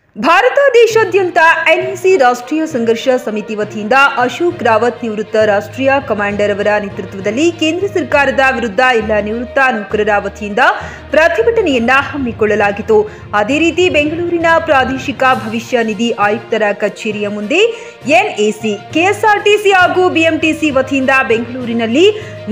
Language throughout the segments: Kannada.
ಭಾರತ ದೇಶಾದ್ಯಂತ ಎನ್ಎಸಿ ರಾಷ್ಟ್ರೀಯ ಸಂಘರ್ಷ ಸಮಿತಿ ವತಿಯಿಂದ ಅಶೋಕ್ ರಾವತ್ ನಿವೃತ್ತ ರಾಷ್ಟ್ರೀಯ ಕಮಾಂಡರ್ ಅವರ ನೇತೃತ್ವದಲ್ಲಿ ಕೇಂದ್ರ ಸರ್ಕಾರದ ವಿರುದ್ಧ ಎಲ್ಲ ನಿವೃತ್ತ ನೌಕರರ ವತಿಯಿಂದ ಪ್ರತಿಭಟನೆಯನ್ನ ಹಮ್ಮಿಕೊಳ್ಳಲಾಗಿತ್ತು ಅದೇ ರೀತಿ ಬೆಂಗಳೂರಿನ ಪ್ರಾದೇಶಿಕ ಭವಿಷ್ಯ ನಿಧಿ ಆಯುಕ್ತರ ಕಚೇರಿಯ ಮುಂದೆ ಎನ್ಎಸಿ ಕೆಎಸ್ಆರ್ಟಿಸಿ ಹಾಗೂ ಬಿಎಂಟಿಸಿ ವತಿಯಿಂದ ಬೆಂಗಳೂರಿನಲ್ಲಿ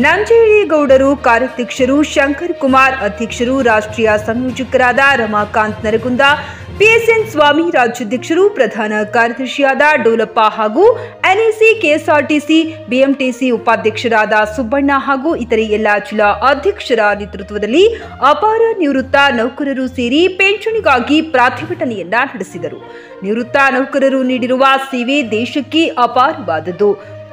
ನಂಜೇಗೌಡರು ಕಾರ್ಯಾಧ್ಯಕ್ಷರು ಶಂಕರ್ ಕುಮಾರ್ ಅಧ್ಯಕ್ಷರು ರಾಷ್ಟ್ರೀಯ ಸಂಯೋಜಕರಾದ ರಮಾಕಾಂತ್ ನರಗುಂದ ಪಿಎಸ್ಎನ್ ಸ್ವಾಮಿ ರಾಜ್ಯಾಧ್ಯಕ್ಷರು ಪ್ರಧಾನ ಕಾರ್ಯದರ್ಶಿಯಾದ ಡೋಲಪ್ಪ ಹಾಗೂ ಎನ್ಎಸಿ ಕೆಎಸ್ಆರ್ಟಿಸಿ ಬಿಎಂಟಿಸಿ ಉಪಾಧ್ಯಕ್ಷರಾದ ಸುಬ್ಬಣ್ಣ ಹಾಗೂ ಇತರೆ ಎಲ್ಲ ಜಿಲ್ಲಾ ಅಧ್ಯಕ್ಷರ ನೇತೃತ್ವದಲ್ಲಿ ಅಪಾರ ನಿವೃತ್ತ ನೌಕರರು ಸೇರಿ ಪಿಂಚಣಿಗಾಗಿ ಪ್ರತಿಭಟನೆಯನ್ನ ನಡೆಸಿದರು ನಿವೃತ್ತ ನೌಕರರು ನೀಡಿರುವ ಸೇವೆ ದೇಶಕ್ಕೆ ಅಪಾರವಾದದ್ದು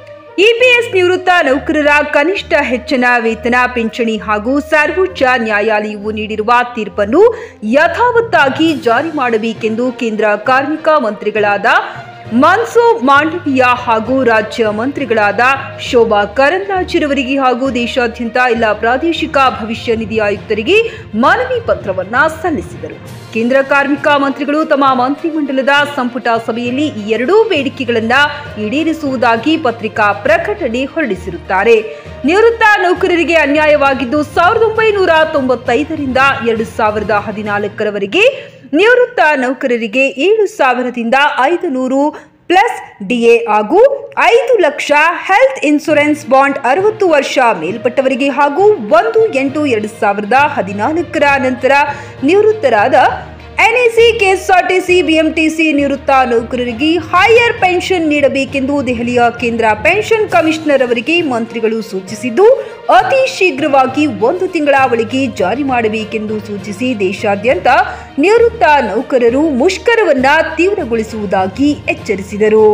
ಇಪಿಎಸ್ ನಿವೃತ್ತ ನೌಕರರ ಕನಿಷ್ಠ ಹೆಚ್ಚಿನ ವೇತನ ಪಿಂಚಣಿ ಹಾಗೂ ಸರ್ವೋಚ್ಚ ನ್ಯಾಯಾಲಯವು ನೀಡಿರುವ ತೀರ್ಪನ್ನು ಯಥಾವತ್ತಾಗಿ ಜಾರಿ ಮಾಡಬೇಕೆಂದು ಕೇಂದ್ರ ಕಾರ್ಮಿಕ ಮಂತ್ರಿಗಳಾದ ಮನ್ಸುಖ್ ಮಾಂಡವೀಯ ಹಾಗೂ ರಾಜ್ಯ ಮಂತ್ರಿಗಳಾದ ಶೋಭಾ ಕರಂದ್ಲಾಜೆರವರಿಗೆ ಹಾಗೂ ದೇಶಾದ್ಯಂತ ಎಲ್ಲ ಪ್ರಾದೇಶಿಕ ಭವಿಷ್ಯ ನಿಧಿ ಆಯುಕ್ತರಿಗೆ ಮನವಿ ಪತ್ರವನ್ನ ಸಲ್ಲಿಸಿದರು ಕೇಂದ್ರ ಕಾರ್ಮಿಕ ಮಂತ್ರಿಗಳು ತಮ್ಮ ಮಂತ್ರಿಮಂಡಲದ ಸಂಪುಟ ಸಭೆಯಲ್ಲಿ ಈ ಎರಡೂ ಬೇಡಿಕೆಗಳನ್ನ ಈಡೇರಿಸುವುದಾಗಿ ಪತ್ರಿಕಾ ಪ್ರಕಟಣೆ ಹೊರಡಿಸಿರುತ್ತಾರೆ ನಿವೃತ್ತ ನೌಕರರಿಗೆ ಅನ್ಯಾಯವಾಗಿದ್ದು ಸಾವಿರದ ಒಂಬೈನೂರ ತೊಂಬತ್ತೈದರಿಂದ ಎರಡು ಸಾವಿರದ ಹದಿನಾಲ್ಕರವರೆಗೆ ನಿವೃತ್ತ ನೌಕರರಿಗೆ ಏಳು ಸಾವಿರದಿಂದ ಐದು ನೂರು ಪ್ಲಸ್ ಡಿಎ ಹಾಗೂ ಐದು ಲಕ್ಷ ಹೆಲ್ತ್ ಇನ್ಶೂರೆನ್ಸ್ ಬಾಂಡ್ ಅರವತ್ತು ವರ್ಷ ಮೇಲ್ಪಟ್ಟವರಿಗೆ ಹಾಗೂ ಒಂದು ಎಂಟು ಎರಡು ಸಾವಿರದ ಹದಿನಾಲ್ಕರ ನಂತರ ನಿವೃತ್ತರಾದ ಎನ್ಎಸಿ ಕೆಎಸ್ಆರ್ಟಿಸಿ ಬಿಎಂಟಿಸಿ ನಿವೃತ್ತ ನೌಕರರಿಗೆ ಹೈಯರ್ ಪೆನ್ಷನ್ ನೀಡಬೇಕೆಂದು ದೆಹಲಿಯ ಕೇಂದ್ರ ಪೆನ್ಷನ್ ಕಮಿಷನರ್ ಅವರಿಗೆ ಮಂತ್ರಿಗಳು ಸೂಚಿಸಿದ್ದು ಅತಿ ಶೀಘ್ರವಾಗಿ ಒಂದು ತಿಂಗಳ ಒಳಗೆ ಜಾರಿ ಮಾಡಬೇಕೆಂದು ಸೂಚಿಸಿ ದೇಶಾದ್ಯಂತ ನಿವೃತ್ತ ನೌಕರರು ಮುಷ್ಕರವನ್ನ ತೀವ್ರಗೊಳಿಸುವುದಾಗಿ ಎಚ್ಚರಿಸಿದರು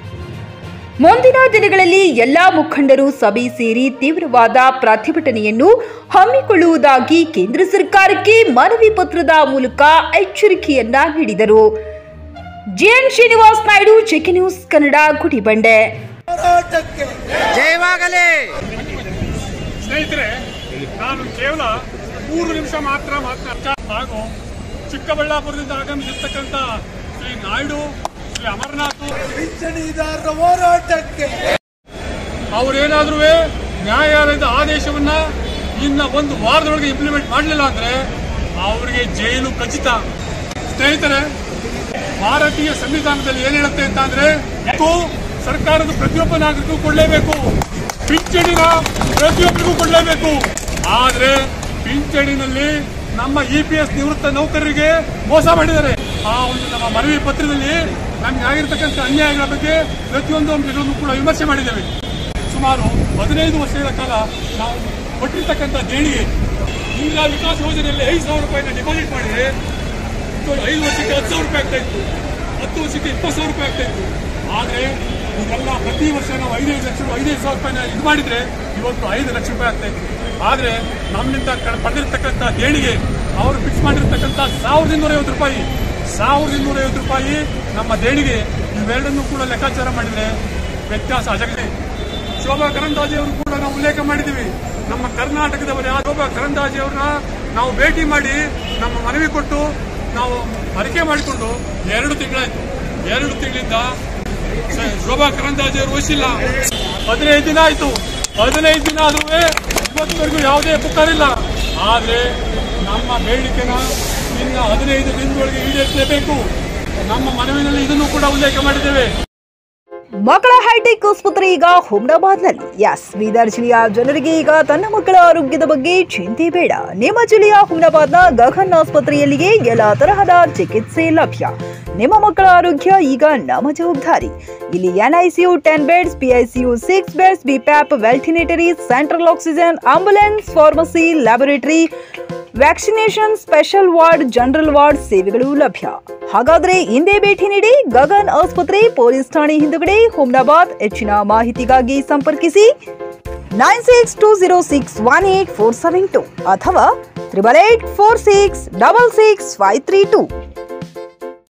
ಮುಂದಿನ ದಿನಗಳಲ್ಲಿ ಎಲ್ಲಾ ಮುಖಂಡರು ಸಭೆ ಸೇರಿ ತೀವ್ರವಾದ ಪ್ರತಿಭಟನೆಯನ್ನು ಹಮ್ಮಿಕೊಳ್ಳುವುದಾಗಿ ಕೇಂದ್ರ ಸರ್ಕಾರಕ್ಕೆ ಮನವಿ ಪತ್ರದ ಮೂಲಕ ಎಚ್ಚರಿಕೆಯನ್ನ ನೀಡಿದರು GN Srinivas Naidu check news Kannada Gudibande ಹೋರಾಟಕ್ಕೆ ಜಯವಾಗಲಿ ಸ್ನೇಹಿತರೆ ನಾನು ಕೇವಲ ಮೂರು ನಿಮಿಷ ಮಾತ್ರ ಮಾತ್ರ ಹಾಗೂ ಚಿಕ್ಕಬಳ್ಳಾಪುರದಿಂದ ಆಗಮಿಸಿರ್ತಕ್ಕಂಥ ಶ್ರೀ ನಾಯ್ಡು ಶ್ರೀ ಅಮರನಾಥ್ ಪಿಂಚಣಿದಾರರ ಹೋರಾಟಕ್ಕೆ ಅವರೇನಾದ್ರೂ ನ್ಯಾಯಾಲಯದ ಆದೇಶವನ್ನ ಇನ್ನ ಒಂದು ವಾರದೊಳಗೆ ಇಂಪ್ಲಿಮೆಂಟ್ ಮಾಡಲಿಲ್ಲ ಅಂದ್ರೆ ಅವರಿಗೆ ಜೈಲು ಖಚಿತ ಸ್ನೇಹಿತರೆ ಭಾರತೀಯ ಸಂವಿಧಾನದಲ್ಲಿ ಏನ್ ಹೇಳುತ್ತೆ ಅಂತ ಅಂದ್ರೆ ಹಕ್ಕು ಸರ್ಕಾರದ ಪ್ರತಿಯೊಬ್ಬ ನಾಗರಿಕಗೂ ಕೊಡಲೇಬೇಕು ಪಿಂಚಣಿನ ಪ್ರತಿಯೊಬ್ಬರಿಗೂ ಕೊಡಲೇಬೇಕು ಆದ್ರೆ ಪಿಂಚಣಿನಲ್ಲಿ ನಮ್ಮ ಇ ಪಿ ಎಸ್ ನಿವೃತ್ತ ನೌಕರರಿಗೆ ಮೋಸ ಮಾಡಿದ್ದಾರೆ ಆ ಒಂದು ನಮ್ಮ ಮನವಿ ಪತ್ರದಲ್ಲಿ ನಮ್ಗೆ ಆಗಿರ್ತಕ್ಕಂಥ ಅನ್ಯಾಯಗಳ ಬಗ್ಗೆ ಪ್ರತಿಯೊಂದು ಅಂಶಗಳನ್ನು ಕೂಡ ವಿಮರ್ಶೆ ಮಾಡಿದ್ದೇವೆ ಸುಮಾರು ಹದಿನೈದು ವರ್ಷಗಳ ಕಾಲ ನಾವು ಕೊಟ್ಟಿರ್ತಕ್ಕಂಥ ದೇಣಿಗೆ ಇಂದಿರಾ ವಿಕಾಸ ಯೋಜನೆಯಲ್ಲಿ ಐದು ಸಾವಿರ ರೂಪಾಯಿನ ಡಿಪಾಸಿಟ್ ಮಾಡಿದ್ರೆ ಇವತ್ತು ಐದು ವರ್ಷಕ್ಕೆ ಹತ್ತು ಸಾವಿರ ರೂಪಾಯಿ ಆಗ್ತಾ ಇತ್ತು ಹತ್ತು ವರ್ಷಕ್ಕೆ ಇಪ್ಪತ್ತು ಸಾವಿರ ರೂಪಾಯಿ ಆಗ್ತಾ ಇತ್ತು ಆದ್ರೆ ಇದೆಲ್ಲ ಪ್ರತಿ ವರ್ಷ ನಾವು ಐದೈದು ಲಕ್ಷ ಐದೈದು ಸಾವಿರ ರೂಪಾಯಿನ ಇದು ಮಾಡಿದ್ರೆ ಇವತ್ತು ಐದು ಲಕ್ಷ ರೂಪಾಯಿ ಆಗ್ತಾ ಇತ್ತು ಆದ್ರೆ ನಮ್ಮಿಂದ ಕ- ಪಡೆದಿರ್ತಕ್ಕಂಥ ದೇಣಿಗೆ ಅವರು ಫಿಕ್ಸ್ ಮಾಡಿರ್ತಕ್ಕಂಥ ಸಾವಿರದ ಇನ್ನೂರ ಐವತ್ತು ರೂಪಾಯಿ ಸಾವಿರದ ಇನ್ನೂರ ಐವತ್ತು ರೂಪಾಯಿ ನಮ್ಮ ದೇಣಿಗೆ ಇವೆರಡನ್ನೂ ಕೂಡ ಲೆಕ್ಕಾಚಾರ ಮಾಡಿದ್ರೆ ವ್ಯತ್ಯಾಸ ಅಜಗದೆ ಶೋಭಾ ಕರಂದಾಜೆ ಅವರು ಕೂಡ ನಾವು ಉಲ್ಲೇಖ ಮಾಡಿದ್ದೀವಿ ನಮ್ಮ ಕರ್ನಾಟಕದವರ ಯಾರು ಶೋಭಾ ಕರಂದಾಜೆ ಅವ್ರನ್ನ ನಾವು ಭೇಟಿ ಮಾಡಿ ನಮ್ಮ ಮನವಿ ಕೊಟ್ಟು ನಾವು ಅರಿಕೆ ಮಾಡಿಕೊಂಡು ಎರಡು ತಿಂಗಳಾಯ್ತು ಎರಡು ತಿಂಗಳಿಂದ ಸ- ಶೋಭಾ ಕರಂದಾಜೆ ಅವರು ವಹಿಸಿಲ್ಲ ಹದಿನೈದು ದಿನ ಆಯ್ತು ಹದಿನೈದು ದಿನ ಆದ್ರೂ ಇವತ್ತುವರೆಗೂ ಯಾವುದೇ ಪುಕಾರಿಲ್ಲ ಆದ್ರೆ ನಮ್ಮ ಬೇಡಿಕೆನ ಇನ್ನ ಹದಿನೈದು ದಿನದೊಳಗೆ ಈಡೇರಿಸಲೇಬೇಕು ನಮ್ಮ ಮನವಿನಲ್ಲಿ ಇದನ್ನು ಕೂಡ ಉಲ್ಲೇಖ ಮಾಡಿದ್ದೇವೆ ಮಕ್ಕಳ ಹೈಟೆಕ್ ಆಸ್ಪತ್ರೆ ಈಗ ಹುಮ್ನಾಬಾದ್ನಲ್ಲಿ ಎಸ್ ಬೀದರ್ ಜಿಲ್ಲೆಯ ಜನರಿಗೆ ಈಗ ತನ್ನ ಮಕ್ಕಳ ಆರೋಗ್ಯದ ಬಗ್ಗೆ ಚಿಂತೆ ಬೇಡ ನಿಮ್ಮ ಜಿಲ್ಲೆಯ ಹುಮ್ನಾಬಾದ್ನ ಗಗನ್ ಆಸ್ಪತ್ರೆಯಲ್ಲಿಯೇ ಎಲ್ಲ ತರಹದ ಚಿಕಿತ್ಸೆ ಲಭ್ಯ ನಿಮ್ಮ ಮಕ್ಕಳ ಆರೋಗ್ಯ ಈಗ ನಮ್ಮ ಜವಾಬ್ದಾರಿ ಇಲ್ಲಿ NICU ten beds PICU six beds BiPAP ventilatory central oxygen ambulance pharmacy laboratory vaccination special ward general ward ಸೇವೆಗಳು ಲಭ್ಯ ಹಾಗಾದ್ರೆ ಹಿಂದೆ ಭೇಟಿ ನೀಡಿ ಗಗನ್ ಆಸ್ಪತ್ರೆ ಪೊಲೀಸ್ ಠಾಣೆ ಹಿಂದುಗಡೆ ಹುಮ್ನಾಬಾದ್ ಹೆಚ್ಚಿನ ಮಾಹಿತಿಗಾಗಿ ಸಂಪರ್ಕಿಸಿ nine six two zero six one eight four seven two ಅಥವಾ triple eight four six double six five three two